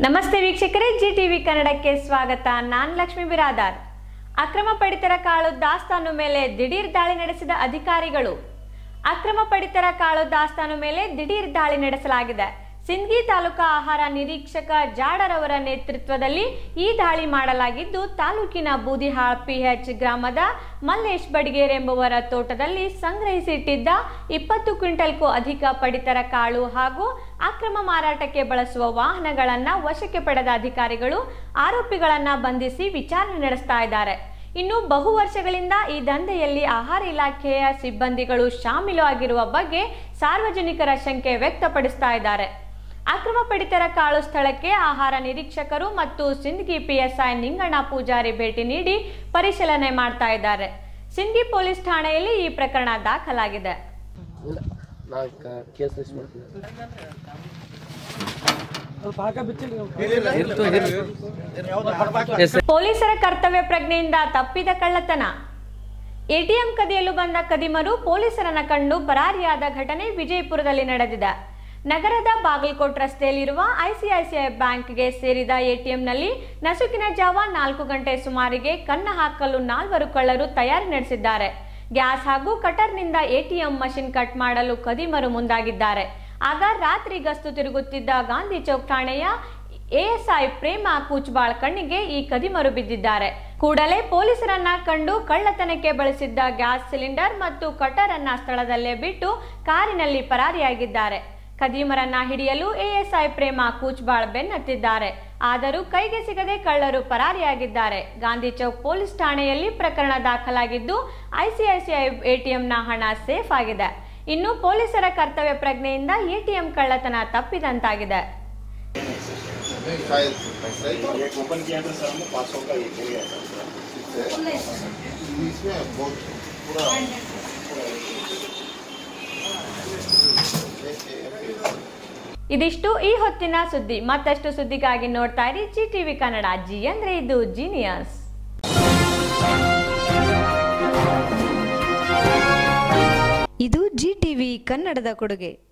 ನಮಸ್ತೆ ವೀಕ್ಷಕರೇ G TV ಕನ್ನಡಕ್ಕೆ ಸ್ವಾಗತ ನಾನ್ ಲಕ್ಷ್ಮೀ ಬಿರಾದಾರ್ ಅಕ್ರಮ ಪಡಿತರ ಕಾಳು ದಾಸ್ತಾನು ಮೇಲೆ ದಿಢೀರ್ ದಾಳಿ ನಡೆಸಿದ ಅಧಿಕಾರಿಗಳು ಅಕ್ರಮ ಪಡಿತರ ಕಾಳು ದಾಸ್ತಾನು ಮೇಲೆ ದಿಢೀರ್ ದಾಳಿ ನಡೆಸಲಾಗಿದೆ ಸಿಂದಗಿ ತಾಲೂಕಾ ಆಹಾರ ನಿರೀಕ್ಷಕ ಜಾಡರವರ ನೇತೃತ್ವದಲ್ಲಿ ಈ ದಾಳಿ ಮಾಡಲಾಗಿದ್ದು ತಾಲೂಕಿನ ಬೂದಿಹಾಳ್ ಪಿಎಚ್ ಗ್ರಾಮದ ಮಲ್ಲೇಶ್ ಬಡಿಗೇರ್ ಎಂಬುವರ ತೋಟದಲ್ಲಿ ಸಂಗ್ರಹಿಸಿಟ್ಟಿದ್ದ ಇಪ್ಪತ್ತು ಕ್ವಿಂಟಲ್ಗೂ ಅಧಿಕ ಪಡಿತರ ಕಾಳು ಹಾಗೂ ಅಕ್ರಮ ಮಾರಾಟಕ್ಕೆ ಬಳಸುವ ವಾಹನಗಳನ್ನ ವಶಕ್ಕೆ ಪಡೆದ ಅಧಿಕಾರಿಗಳು ಆರೋಪಿಗಳನ್ನ ಬಂಧಿಸಿ ವಿಚಾರಣೆ ನಡೆಸ್ತಾ ಇದ್ದಾರೆ ಇನ್ನು ಬಹು ವರ್ಷಗಳಿಂದ ಈ ದಂಧೆಯಲ್ಲಿ ಆಹಾರ ಇಲಾಖೆಯ ಸಿಬ್ಬಂದಿಗಳು ಶಾಮೀಲು ಆಗಿರುವ ಬಗ್ಗೆ ಸಾರ್ವಜನಿಕರ ಶಂಕೆ ವ್ಯಕ್ತಪಡಿಸ್ತಾ ಇದ್ದಾರೆ ಅಕ್ರಮ ಪಡಿತರ ಕಾಳು ಸ್ಥಳಕ್ಕೆ ಆಹಾರ ನಿರೀಕ್ಷಕರು ಮತ್ತು ಸಿಂದಗಿ ಪಿಎಸ್ಐ ನಿಂಗಣ್ಣ ಪೂಜಾರಿ ಭೇಟಿ ನೀಡಿ ಪರಿಶೀಲನೆ ಮಾಡ್ತಾ ಇದ್ದಾರೆ ಸಿಂದಗಿ ಪೊಲೀಸ್ ಠಾಣೆಯಲ್ಲಿ ಈ ಪ್ರಕರಣ ದಾಖಲಾಗಿದೆ ಇಲ್ಲ ನಾ ಕೇಸ್ ಲಿಸ್ಟ್ ಮಾಡ್ತೀನಿ ಪೊಲೀಸರ ಕರ್ತವ್ಯ ಪ್ರಜ್ಞೆಯಿಂದ ತಪ್ಪಿದ ಕಳ್ಳತನ ಎಟಿಎಂ ಕದಿಯಲು ಬಂದ ಕದಿಮರು ಪೊಲೀಸರನ್ನ ಕಂಡು ಪರಾರಿಯಾದ ಘಟನೆ ವಿಜಯಪುರದಲ್ಲಿ ನಡೆದಿದೆ ನಗರದ ಬಾಗಲಕೋಟ್ ರಸ್ತೆಯಲ್ಲಿರುವ ಐಸಿಐಸಿಐ ಬ್ಯಾಂಕ್ಗೆ ಸೇರಿದ ಎಟಿಎಂನಲ್ಲಿ ನಸುಕಿನ ಜಾವ ನಾಲ್ಕು ಗಂಟೆ ಸುಮಾರಿಗೆ ಕನ್ನ ಹಾಕಲು ನಾಲ್ವರು ಕಳ್ಳರು ತಯಾರಿ ನಡೆಸಿದ್ದಾರೆ ಗ್ಯಾಸ್ ಹಾಗೂ ಕಟರ್ನಿಂದ ಎಟಿಎಂ ಮಷಿನ್ ಕಟ್ ಮಾಡಲು ಕದಿಮರು ಮುಂದಾಗಿದ್ದಾರೆ ಆಗ ರಾತ್ರಿ ಗಸ್ತು ತಿರುಗುತ್ತಿದ್ದ ಗಾಂಧಿ ಚೌಕ್ ಠಾಣೆಯ ಎಎಸ್ಐ ಪ್ರೇಮ ಕೂಚ್ಬಾಳ್ ಕಣ್ಣಿಗೆ ಈ ಕದಿಮರು ಬಿದ್ದಿದ್ದಾರೆ ಕೂಡಲೇ ಪೊಲೀಸರನ್ನ ಕಂಡು ಕಳ್ಳತನಕ್ಕೆ ಬಳಸಿದ್ದ ಗ್ಯಾಸ್ ಸಿಲಿಂಡರ್ ಮತ್ತು ಕಟರ್ ಅನ್ನ ಸ್ಥಳದಲ್ಲೇ ಬಿಟ್ಟು ಕಾರಿನಲ್ಲಿ ಪರಾರಿಯಾಗಿದ್ದಾರೆ ಕದೀಮರನ್ನ ಹಿಡಿಯಲು ಎಎಸ್ಐ ಪ್ರೇಮ ಕೂಚ್ಬಾಳ್ ಬೆನ್ನತ್ತಿದ್ದಾರೆ ಆದರೂ ಕೈಗೆ ಸಿಗದೆ ಕಳ್ಳರು ಪರಾರಿಯಾಗಿದ್ದಾರೆ ಗಾಂಧಿ ಚೌಕ್ ಪೊಲೀಸ್ ಠಾಣೆಯಲ್ಲಿ ಪ್ರಕರಣ ದಾಖಲಾಗಿದ್ದು ಐಸಿಐಸಿಐ ಎಟಿಎಂನ ಹಣ ಸೇಫ್ ಆಗಿದೆ ಇನ್ನು ಪೊಲೀಸರ ಕರ್ತವ್ಯ ಪ್ರಜ್ಞೆಯಿಂದ ಎಟಿಎಂ ಕಳ್ಳತನ ತಪ್ಪಿದಂತಾಗಿದೆ शायद सही एक ओपन किया था सर हमने पाँच सौ का एक हो गया था इसमें बहुत पूरा ಇದಿಷ್ಟು ಈ ಹೊತ್ತಿನ ಸುದ್ದಿ ಮತ್ತಷ್ಟು ಸುದ್ದಿಗಾಗಿ ನೋಡ್ತಾ ಇರಿ ಜಿ ಟಿವಿ ಕನ್ನಡ ಜಿ ಅಂದ್ರೆ ಇದು ಜೀನಿಯಸ್ ಇದು ಜಿ ಟಿವಿ ಕನ್ನಡದ ಕೊಡುಗೆ